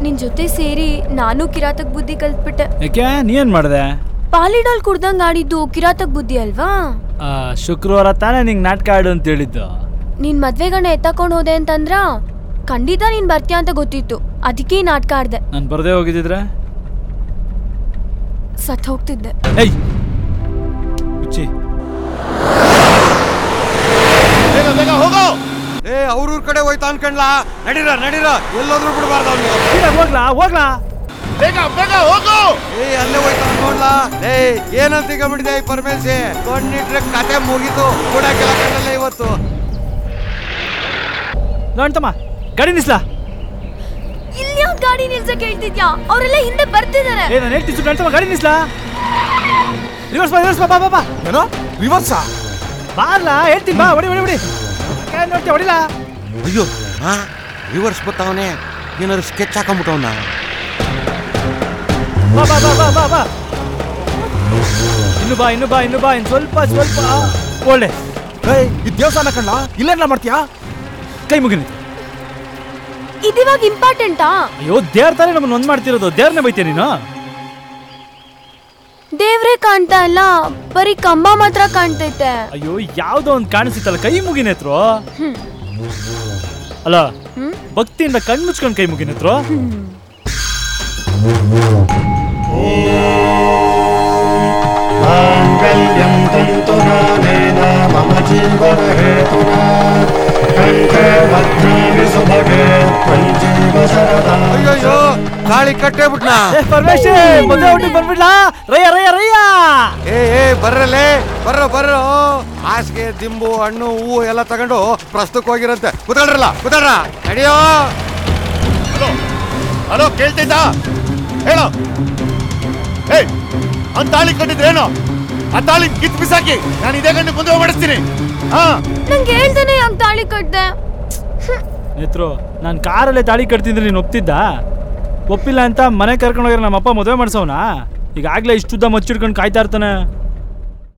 ನಿನ್ ಜೊತೆ ಸೇರಿ ನಾನು ಕಿರಾತಕ್ ಬುದ್ಧಿ ಕಲ್ತ್ಬಿಟ್ಟೆ ಯಾಕೆ ನೀ ಏನ್ ಮಾಡ್ದೆ ಪಾಲಿಡಾಲ್ ಕುಡ್ದಂಗ್ ಆಡಿದ್ದು ಕಿರಾತಕ್ ಬುದ್ಧಿ ಅಲ್ವಾ ಆ, ಶುಕ್ರವಾರ ತಾನೇ ನಿಂಗೆ ನಾಟಕ ಆಡು ಅಂತ ಹೇಳಿದ್ದು ನಿನ್ ಮದ್ವೆಗಣ್ಣ ಎತ್ತಕೊಂಡ್ ಹೋದೆ ಅಂತಂದ್ರ ಖಂಡಿತ ನೀನ್ ಬರ್ತೀಯ ಅಂತ ಗೊತ್ತಿತ್ತು ಅದಕ್ಕೆ ಈ ನಾಟಕ ಆಡ್ದೆ ನಾನು ಬರದೇ ಹೋಗಿದ್ದಿದ್ರೆ ಸತ್ ಹೋಗ್ತಿದ್ದೆ ಏಯ್ ಹುಚ್ಚಿ ಬೇಗ ಬೇಗ ಹೋಗೋ ಏ ಅವ್ರೂರ್ ಕಡೆ ಹೋಯ್ತಾ ಅನ್ಕಂಡ್ಲಾ ನಡೀರ ನಡೀರ ಎಲ್ಲೋದ್ರು ಬಿಡಬಾರ್ದು ಅವ್ನಿಗೆ ಸೀದಾ ಹೋಗ್ಲಾ ಹೋಗ್ಲಾ ಬೇಗ ಬೇಗ ಹೋಗೋ ಏ ಅಲ್ಲೇ ಹೋಯ್ತಾ ಅನ್ಕೊಂಡ್ಲಾ ಏ ಏನಂತ ಈಗ ಬಿಡಿದೆ ಈ ಪರಮೇಶಿ ಕೊಂಡಿಟ್ರೆ ಕತೆ ಮುಗೀತು ಕೂಡ ಕೆಲ ಇವತ್ತು ನೋಡ್ತಮ್ಮ ಗಾಡಿ ನಿಲ್ಸ್ಲಾ ಇಲ್ಲಿ ಯಾಕ್ ಗಾಡಿ ನಿಲ್ಸಕ್ ಹೇಳ್ತಿದ್ಯಾ ಅವರೆಲ್ಲ ಹಿಂದೆ ಬರ್ತಿದಾರೆ ಏ ನಾನು ಹೇಳ್ತಿದ್ದು ನೋಡ್ತಮ್ಮ ಗಾಡಿ ನಿಲ್ಸ್ಲಾ ರಿವರ್ಸ್ ಬಾ ರಿವರ್ಸ್ ಬಾ ಬಾ ಬಾ ಬಾ ಏನೋ ರಿವರ್ಸಾ ಬಾರ್ಲಾ ಹೇಳ್ತೀನಿ ಬಾ ಹೊಡಿ ಹೊಡಿ ಹೊಡಿ ಏನ್ ನೋಡ್ತೀಯ ಹೊಡಿಲಾ ಅಯ್ಯೋ ಹಾ ರಿವರ್ಸ್ ಬರ್ತಾವನೆ ಏನಾದ್ರು ಸ್ಕೆಚ್ ಹಾಕೊಂಬಿಟ್ಟವನ ಬಾ ಬಾ ಬಾ ಬಾ ಬಾ ಬಾ ಇನ್ನು ಬಾ ಇನ್ನು ಬಾ ಇನ್ನು ಬಾ ಇನ್ನು ಸ್ವಲ್ಪ ಸ್ವಲ್ಪ ಒಳ್ಳೆ ಏಯ್ ಈ ದೇವಸ್ಥಾನ ಕಣ್ಣ ಇಲ್ಲೇನ ಮಾಡ್ತೀಯಾ ಕೈ ಮುಗಿನಿ ಇದಿವಾಗ ಇಂಪಾರ್ಟೆಂಟಾ ಅಯ್ಯೋ ದೇವ್ರ ತಾನೇ ನಮ್ಮನ್ನ ಒಂದ್ ಮಾಡ್ತಿರೋದು ದೇವ್ರನ್ನೇ ಬೈತೀಯ ನೀನು ದೇವ್ರೇ ಕಾಣ್ತಾ ಇಲ್ಲ ಬರೀ ಕಂಬ ಮಾತ್ರ ಕಾಣ್ತೈತೆ ಅಯ್ಯೋ ಯಾವ್ದೋ ಒಂದ್ ಕಾಣಿಸುತ್ತಲ್ಲ ಕೈ ಮುಗಿನೇತ್ರು ಹ್ಮ್. ಅಲ್ಲ ಹ್ಮ್? ಭಕ್ತಿಯಿಂದ ಕಣ್ ಮುಚ್ಕೊಂಡ್ ಕೈ ಮುಗಿನೇತ್ರು माङ्गल्यं तन्तुनानेन मम जीवनहेतुना कण्ठे भद्राणि सुभगे त्वञ्जीव शरदा ಅಯ್ಯಯ್ಯೋ ಗಾಳಿ ಕಟ್ಟೇ ಬಿಟ್ನಾ ಏ ಪರಮೇಶ್ ಮದುವೆ ಹುಟ್ಟಿ ಬರ್ಬಿಡ್ಲಾ ರಯ್ಯ ರಯ್ಯ ರಯ್ಯ ಏ ಏ ಬರ್ರಲ್ಲೇ ಬರ್ರೋ ಬರ್ರೋ ಹಾಸಿಗೆ ದಿಂಬು ಹಣ್ಣು ಹೂವು ಎಲ್ಲ ತಗೊಂಡು ಪ್ರಸ್ತುಕ್ ಹೋಗಿರಂತೆ ಕುತ್ಕೊಳ್ರಲ್ಲ ಕುತ್ಕೊಳ್ರ ನಡಿಯೋ ಹಲೋ ಹಲೋ ಕೇಳ್ತಿದ್ದ ಹೇಳೋ ಏಯ್ ಅಂತ ತಾಳಿ ಕಟ್ಟಿದ್ರೇನು ಆ ತಾಳಿ ಕಿತ್ ಬಿಸಾಕಿ ನಾನು ಇದೇ ಗಂಡು ಮುಂದೆ ಮಾಡಿಸ್ತೀನಿ ಹಾ ನಂಗೆ ಹೇಳ್ದೇನೆ ಯಾಕೆ ತಾಳಿ ಕಟ್ದೆ ನೇತ್ರು ನಾನು ಕಾರಲ್ಲೇ ತಾಳಿ ಕಟ್ತಿದ್ರೆ ನೀನು ಒಪ್ತಿದ್ದ ಒಪ್ಪಿಲ್ಲ ಅಂತ ಮನೆ ಕರ್ಕೊಂಡು ಹೋಗಿರೋ ನಮ್ಮ ಅಪ್ಪ ಮದುವೆ ಮಾಡ್ಸವನ ಈಗಾಗಲೇ ಇಷ್ಟುದ್ದ ಮಚ್ಚಿಡ್ಕೊಂಡು ಕಾಯ್ತಾ ಇರ್ತಾನೆ